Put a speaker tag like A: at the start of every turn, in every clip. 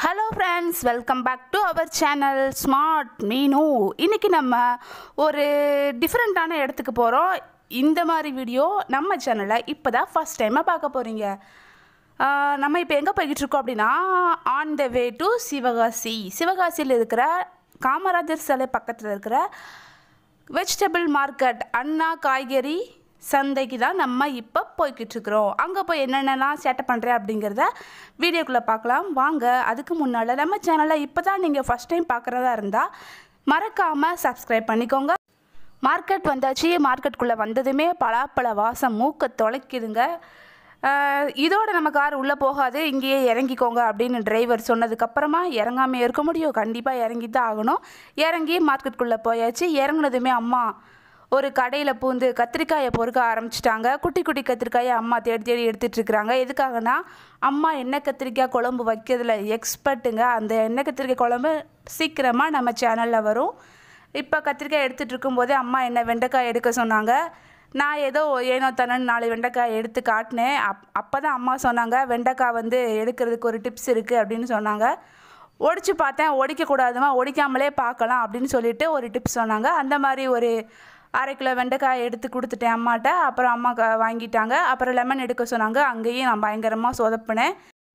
A: hello friends welcome back to our channel smart Meenu இன்றைக்கி நம்ம ஒரு டிஃப்ரெண்ட்டான இடத்துக்கு போகிறோம் இந்த மாதிரி வீடியோ நம்ம சேனலில் இப்போ தான் ஃபஸ்ட் டைமாக பார்க்க போகிறீங்க நம்ம இப்போ எங்கே போய்கிட்டு இருக்கோம் அப்படின்னா on the way to Sivakasi சிவகாசியில் இருக்கிற காமராஜர் சிலை பக்கத்தில் இருக்கிற வெஜிடபிள் மார்க்கெட் அண்ணா காய்கறி சந்தைக்கு தான் நம்ம இப்போ போய்கிட்டு இருக்கிறோம் அங்கே போய் என்னென்னலாம் சேட்டை பண்ணுறேன் அப்படிங்கிறத வீடியோக்குள்ளே பார்க்கலாம் வாங்க அதுக்கு முன்னால் நம்ம சேனலை இப்போ தான் நீங்கள் ஃபஸ்ட் டைம் பார்க்குறதா இருந்தால் மறக்காமல் சப்ஸ்கிரைப் பண்ணிக்கோங்க மார்க்கெட் வந்தாச்சு மார்க்கெட்டுக்குள்ளே வந்ததுமே பலாப்பழ வாசம் மூக்க தொலைக்குதுங்க ஆஹ் இதோட நம்ம கார் உள்ளே போகாது இங்கேயே இறங்கிக்கோங்க அப்படின்னு டிரைவர் சொன்னதுக்கப்புறமா இறங்காமல் இருக்க முடியும் கண்டிப்பாக இறங்கி தான் ஆகணும் இறங்கி மார்க்கெட்டுக்குள்ளே போயாச்சு இறங்குனதுமே அம்மா ஒரு கடையில் பூந்து கத்திரிக்காயை பொறுக்க ஆரம்பிச்சிட்டாங்க குட்டி குட்டி கத்திரிக்காயை அம்மா தேடி தேடி எடுத்துட்டு இருக்கிறாங்க எதுக்காகனா அம்மா எண்ணெய் கத்திரிக்காய் குழம்பு வைக்கிறதுல எக்ஸ்பர்ட்டுங்க அந்த எண்ணெய் கத்திரிக்காய் குழம்பு சீக்கிரமாக நம்ம சேனலில் வரும் இப்போ கத்திரிக்காய் எடுத்துகிட்டு இருக்கும்போதே அம்மா என்ன வெண்டைக்காய் எடுக்க சொன்னாங்க நான் ஏதோ ஏனோ தானோன்னு நாலு வெண்டைக்காய் எடுத்து காட்டினேன் அப் அப்போ தான் அம்மா சொன்னாங்க வெண்டைக்காய் வந்து எடுக்கிறதுக்கு ஒரு டிப்ஸ் இருக்குது அப்படின்னு சொன்னாங்க ஒடிச்சு பார்த்தேன் ஒடிக்கக்கூடாதுமா ஒடிக்காமலே பார்க்கலாம் அப்படின்னு சொல்லிட்டு ஒரு டிப்ஸ் சொன்னாங்க அந்த மாதிரி ஒரு அரை கிலோ வெண்டைக்காய் எடுத்து கொடுத்துட்டேன் அம்மாட்ட அப்புறம் அம்மா க- வாங்கிட்டாங்க அப்புறம் லெமன் எடுக்க சொன்னாங்க அங்கேயும் நான் பயங்கரமாக சொதப்பினேன்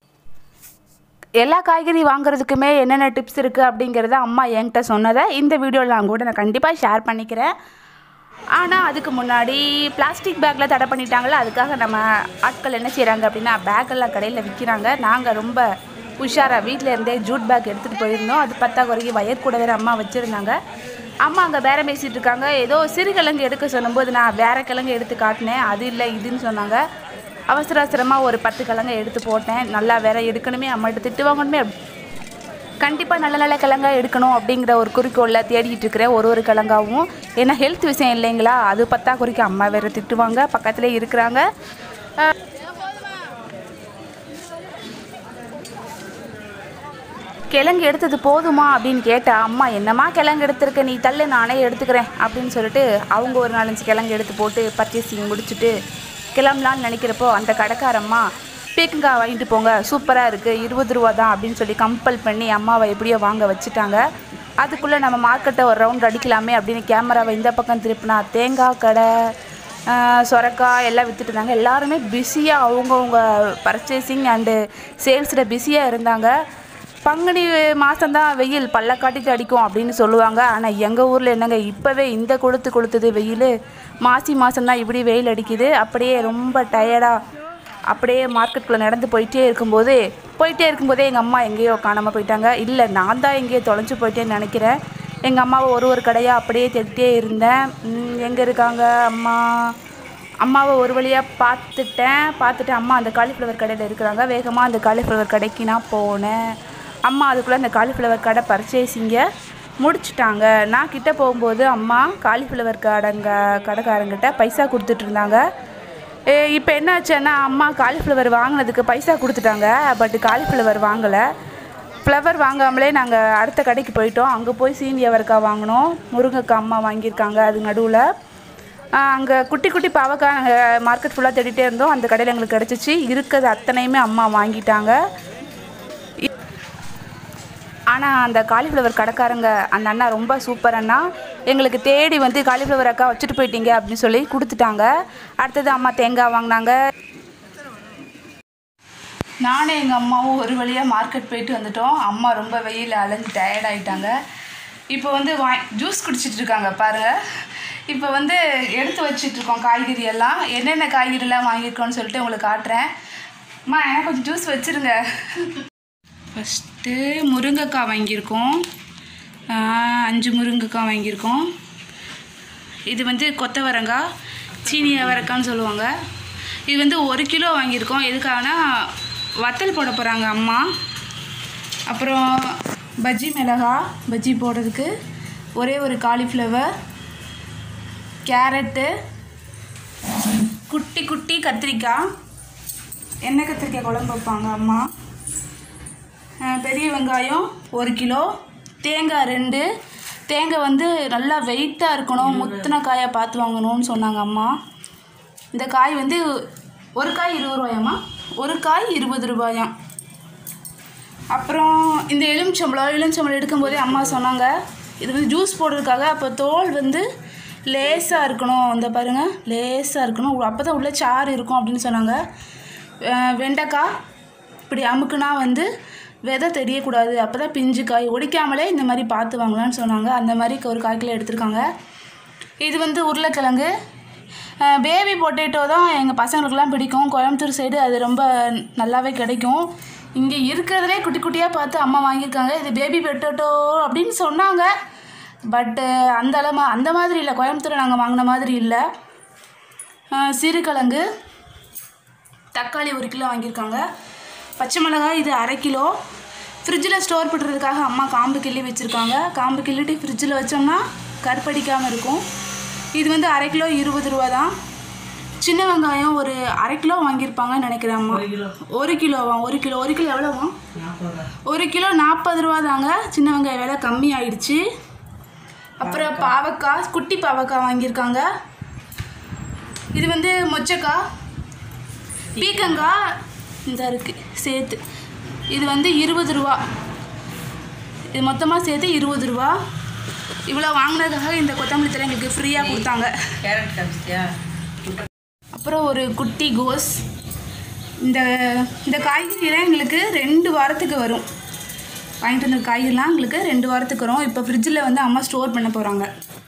A: எல்லா காய்கறி வாங்குறதுக்குமே என்னென்ன டிப்ஸ் இருக்குது அப்படிங்கிறத அம்மா என்கிட்ட சொன்னதை இந்த வீடியோவில் நான் கூட நான் கண்டிப்பாக ஷேர் பண்ணிக்கிறேன் ஆனால் அதுக்கு முன்னாடி பிளாஸ்டிக் பேக்கில் தடை பண்ணிட்டாங்களே அதுக்காக நம்ம ஆட்கள் என்ன செய்கிறாங்க அப்படின்னா பேக்கெல்லாம் கடையில் விற்கிறாங்க நாங்கள் ரொம்ப உஷாராக வீட்டில் இருந்தே ஜூட் பேக் எடுத்துகிட்டு போயிருந்தோம் அது பத்தா குறைக்கு வயர் கூட வேறு அம்மா வச்சுருந்தாங்க அம்மா அங்கே வேற பேசிகிட்டு இருக்காங்க ஏதோ சிறுகிழங்கு எடுக்க சொல்லும்போது நான் வேற கிழங்கு எடுத்து காட்டினேன் அது இல்லை இதுன்னு சொன்னாங்க அவசர அவசரமாக ஒரு பத்து கிழங்க எடுத்து போட்டேன் நல்லா வேற எடுக்கணுமே அம்மாட்ட திட்டு வாங்கணுமே கண்டிப்பாக நல்ல நல்ல கிழங்கா எடுக்கணும் அப்படிங்கிற ஒரு குறிக்கோளில் தேடிட்டு இருக்கிறேன் ஒரு ஒரு கிழங்காவும் ஏன்னா ஹெல்த் விஷயம் இல்லைங்களா அது பத்தா குறிக்க அம்மா வேற திட்டுவாங்க பக்கத்திலே இருக்கிறாங்க அஹ், கிழங்கு எடுத்தது போதுமா அப்படின்னு கேட்டா அம்மா என்னம்மா கிழங்கு எடுத்திருக்க நீ தள்ளு நானே எடுத்துக்கிறேன் அப்படின்னு சொல்லிட்டு அவங்க ஒரு நாலஞ்சு கிழங்கு எடுத்து போட்டு பர்ச்சேசிங் முடிச்சுட்டு கிளம்பலான்னு நினைக்கிறப்போ அந்த கடைக்காரம்மா பீக்கங்காய் வாங்கிட்டு போங்க சூப்பராக இருக்குது இருபது ரூபா தான் அப்படின்னு சொல்லி கம்பல் பண்ணி அம்மாவை எப்படியோ வாங்க வச்சுட்டாங்க அதுக்குள்ளே நம்ம மார்க்கெட்டை ஒரு ரவுண்ட் அடிக்கலாமே அப்படின்னு கேமராவை இந்த பக்கம் திருப்பினா தேங்காய் கடை ஆஹ் சொரக்காய் எல்லாம் வித்துட்டு இருந்தாங்க எல்லாருமே பிஸியாக அவங்கவுங்க பர்ச்சேசிங் அண்டு சேல்ஸில் பிஸியாக இருந்தாங்க பங்குனி மாதம்தான் வெயில் பல்ல காட்டிட்டு அடிக்கும் அப்படின்னு சொல்லுவாங்க ஆனால் எங்கள் ஊரில் என்னங்க இப்போவே இந்த கொளுத்து கொளுத்துது வெயில் மாசி மாதம்தான் இப்படி வெயில் அடிக்குது அப்படியே ரொம்ப டயர்டாக அப்படியே மார்க்கெட்டுக்குள்ளே நடந்து போயிட்டே இருக்கும்போது போயிட்டே இருக்கும்போதே எங்கள் அம்மா எங்கேயோ காணாமல் போயிட்டாங்க இல்லை நான் தான் எங்கேயோ தொலைஞ்சு போயிட்டேன்னு நினைக்கிறேன் எங்கள் அம்மாவை ஒரு ஒரு கடையாக அப்படியே தேடிட்டே இருந்தேன் எங்கே இருக்காங்க அம்மா அம்மாவை ஒரு வழியாக பார்த்துட்டேன் பார்த்துட்டு அம்மா அந்த காலிஃப்ளவர் கடையில் இருக்கிறாங்க வேகமாக அந்த காலிஃப்ளவர் கடைக்கு நான் போனேன் அம்மா அதுக்குள்ளே அந்த காலிஃப்ளவர் கடை பர்ச்சேசிங்க முடிச்சிட்டாங்க நான் கிட்ட போகும்போது அம்மா காலிஃப்ளவர் கடைங்க கடைக்காரங்கிட்ட பைசா கொடுத்துட்டு இருந்தாங்க இப்போ என்னாச்சுன்னா அம்மா காலிஃப்ளவர் வாங்கினதுக்கு பைசா கொடுத்துட்டாங்க பட் காலிஃப்ளவர் வாங்கலை ஃப்ளவர் வாங்காமலே நாங்கள் அடுத்த கடைக்கு போயிட்டோம் அங்கே போய் சீனி அவரைக்காய் வாங்கினோம் முருங்கைக்காய் அம்மா வாங்கியிருக்காங்க அது நடுவில் அங்கே குட்டி குட்டி பாவக்காய் நாங்கள் மார்க்கெட் ஃபுல்லாக தேடிட்டே இருந்தோம் அந்த கடையில் எங்களுக்கு கிடச்சிச்சு இருக்கிறது அத்தனையுமே அம்மா வாங்கிட்டாங்க ஆனால் அந்த காலிஃப்ளவர் கடைக்காரங்க அந்த அண்ணா ரொம்ப சூப்பர் அண்ணா எங்களுக்கு தேடி வந்து காலிஃப்ளவர் அக்கா வச்சுட்டு போயிட்டீங்க அப்படின்னு சொல்லி கொடுத்துட்டாங்க அடுத்தது அம்மா தேங்காய் வாங்கினாங்க நானும் எங்கள் அம்மாவும் ஒரு வழியாக மார்க்கெட் போயிட்டு வந்துட்டோம் அம்மா ரொம்ப வெயில் அலைஞ்சு டயர்ட் ஆகிட்டாங்க இப்போ வந்து வா ஜூஸ் குடிச்சிட்டு இருக்காங்க பாருங்கள் இப்போ வந்து எடுத்து வச்சிட்டு இருக்கோம் காய்கறி எல்லாம் என்னென்ன காய்கறிலாம் வாங்கியிருக்கோன்னு சொல்லிட்டு உங்களுக்கு காட்டுறேன் அம்மா எனக்கு கொஞ்சம் ஜூஸ் வச்சுருங்க ஃபஸ்ட்டு முருங்கைக்காய் வாங்கியிருக்கோம் ஆஹ், அஞ்சு முருங்கைக்காய் வாங்கியிருக்கோம் இது வந்து கொத்தவரங்காய் சீனி அவரைக்கான்னு சொல்லுவாங்க இது வந்து ஒரு கிலோ வாங்கியிருக்கோம் எதுக்காகனா வத்தல் போட போகிறாங்க அம்மா அப்புறம் பஜ்ஜி மிளகா பஜ்ஜி போடுறதுக்கு ஒரே ஒரு காலிஃப்ளவர் கேரட்டு குட்டி குட்டி கத்திரிக்காய் எண்ணெய் கத்திரிக்காய் குழம்பு வைப்பாங்க அம்மா அஹ் பெரிய வெங்காயம் ஒரு கிலோ தேங்காய் ரெண்டு தேங்காய் வந்து நல்லா வெயிட்டாக இருக்கணும் முத்தின காயாக பார்த்து வாங்கணும்னு சொன்னாங்க அம்மா இந்த காய் வந்து ஒரு காய் இருபது ரூபாயாம்மா ஒரு காய் இருபது ரூபாயாம் அப்புறம் இந்த எலுமிச்சம்பழம் எலுமிச்சம்பழம் எடுக்கும்போதே அம்மா சொன்னாங்க இது வந்து ஜூஸ் போடுறதுக்காக அப்போ தோல் வந்து லேசாக இருக்கணும் இந்த பாருங்கள் லேசாக இருக்கணும் அப்போ தான் உள்ள சாறு இருக்கும் அப்படின்னு சொன்னாங்க அஹ் வெண்டைக்காய் இப்படி அமுக்குனா வந்து விதை தெரியக்கூடாது அப்போ தான் பிஞ்சு காய் ஒடிக்காமலே இந்த மாதிரி பார்த்து வாங்கலாம்னு சொன்னாங்க அந்த மாதிரி ஒரு கால் கிலோ எடுத்திருக்காங்க இது வந்து உருளைக்கிழங்கு பேபி பொட்டேட்டோ தான் எங்கள் பசங்களுக்கெல்லாம் பிடிக்கும் கோயம்புத்தூர் சைடு அது ரொம்ப நல்லாவே கிடைக்கும் இங்கே இருக்கிறதுலே குட்டி குட்டியாக பார்த்து அம்மா வாங்கியிருக்காங்க இது பேபி பொட்டேட்டோ அப்படின்னு சொன்னாங்க பட்டு அந்த அளவு அந்த மாதிரி இல்லை கோயம்புத்தூர் நாங்கள் வாங்கின மாதிரி இல்லை அஹ் சிறுகிழங்கு தக்காளி ஒரு கிலோ வாங்கியிருக்காங்க பச்சை மிளகாய் இது அரை கிலோ ஃப்ரிட்ஜில் ஸ்டோர் பண்ணுறதுக்காக அம்மா காம்பு கிள்ளி வச்சுருக்காங்க காம்பு கிள்ளிட்டு ஃப்ரிட்ஜில் வச்சோம்னா கருப்படிக்காமல் இருக்கும் இது வந்து அரை கிலோ இருபது ரூபா தான் சின்ன வெங்காயம் ஒரு அரை கிலோ வாங்கியிருப்பாங்கன்னு நினைக்கிறேன் அம்மா ஒரு கிலோவா ஒரு கிலோ ஒரு கிலோ எவ்வளோவா ஒரு கிலோ நாற்பது ரூபா தாங்க சின்ன வெங்காயம் விலை கம்மி ஆயிடுச்சு அப்புறம் பாவக்காய் குட்டி பாவக்காய் வாங்கியிருக்காங்க இது வந்து மொச்சக்காய் பீக்கங்காய் இந்த இருக்குது சேர்த்து இது வந்து இருபது ரூபா இது மொத்தமாக சேர்த்து இருபது ரூபா இவ்வளோ வாங்கினதுக்காக இந்த கொத்தமல்லி தலை எங்களுக்கு ஃப்ரீயாக கொடுத்தாங்க
B: கேரட் காமிச்சிட்டியா
A: அப்புறம் ஒரு குட்டி கோஸ் இந்த இந்த காய்கறிலாம் எங்களுக்கு ரெண்டு வாரத்துக்கு வரும் வாங்கிட்டு வந்த காய்கறிலாம் எங்களுக்கு ரெண்டு வாரத்துக்கு வரும் இப்போ ஃப்ரிட்ஜில் வந்து அம்மா ஸ்டோர் பண்ண போகிறாங்க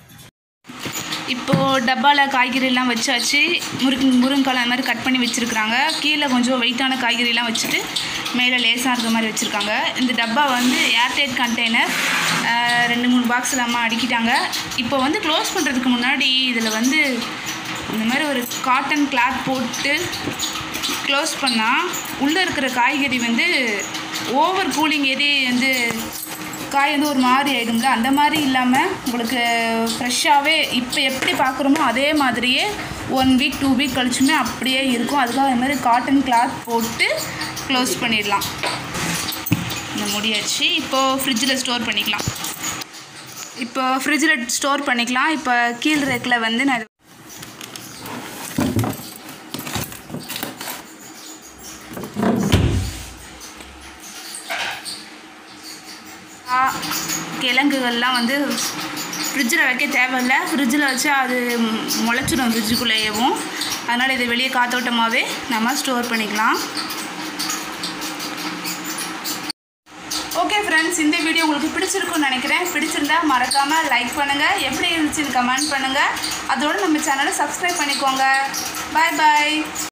A: இப்போது டப்பாவில் காய்கறிலாம் வச்சாச்சு முருங்க முருங்கைக்காய் அந்த மாதிரி கட் பண்ணி வச்சுருக்குறாங்க கீழே கொஞ்சம் வெயிட்டான காய்கறிலாம் வச்சுட்டு மேலே லேசாக இருக்க மாதிரி வச்சுருக்காங்க இந்த டப்பா வந்து ஏர்டைட் கண்டெய்னர் ரெண்டு மூணு பாக்ஸில் அம்மா அடுக்கிட்டாங்க இப்போ வந்து க்ளோஸ் பண்ணுறதுக்கு முன்னாடி இதில் வந்து இந்த மாதிரி ஒரு காட்டன் கிளாத் போட்டு க்ளோஸ் பண்ணால் உள்ளே இருக்கிற காய்கறி வந்து ஓவர் கூலிங் ஏறி வந்து காய் வந்து ஒரு மாதிரி ஆகிடும்ல அந்த மாதிரி இல்லாமல் உங்களுக்கு ஃப்ரெஷ்ஷாகவே இப்போ எப்படி பார்க்குறோமோ அதே மாதிரியே ஒன் வீக் டூ வீக் கழிச்சுமே அப்படியே இருக்கும் அதுக்காக இந்த மாதிரி காட்டன் கிளாத் போட்டு க்ளோஸ் பண்ணிடலாம் இந்த முடியாச்சு இப்போது ஃப்ரிட்ஜில் ஸ்டோர் பண்ணிக்கலாம் இப்போ ஃப்ரிட்ஜில் ஸ்டோர் பண்ணிக்கலாம் இப்போ கீழ் ரேக்கில் வந்து நான் இது- ஆ, கிழங்குகள்லாம் வந்து ஃப்ரிட்ஜில் வைக்க தேவையில்ல ஃப்ரிட்ஜில் வச்சா அது ம், முளைச்சிடும் ஃப்ரிட்ஜுக்குள்ளேயேவும் அதனால் இதை வெளியே காத்தோட்டமாகவே நம்ம ஸ்டோர் பண்ணிக்கலாம் ஓகே ஃப்ரெண்ட்ஸ் இந்த வீடியோ உங்களுக்கு பிடிச்சிருக்கும்னு நினைக்கிறேன் பிடிச்சிருந்தா மறக்காமல் லைக் பண்ணுங்கள் எப்படி இருந்துச்சுன்னு கமெண்ட் பண்ணுங்கள் அதோடு நம்ம சேனலை சப்ஸ்கிரைப் பண்ணிக்கோங்க பாய் பாய்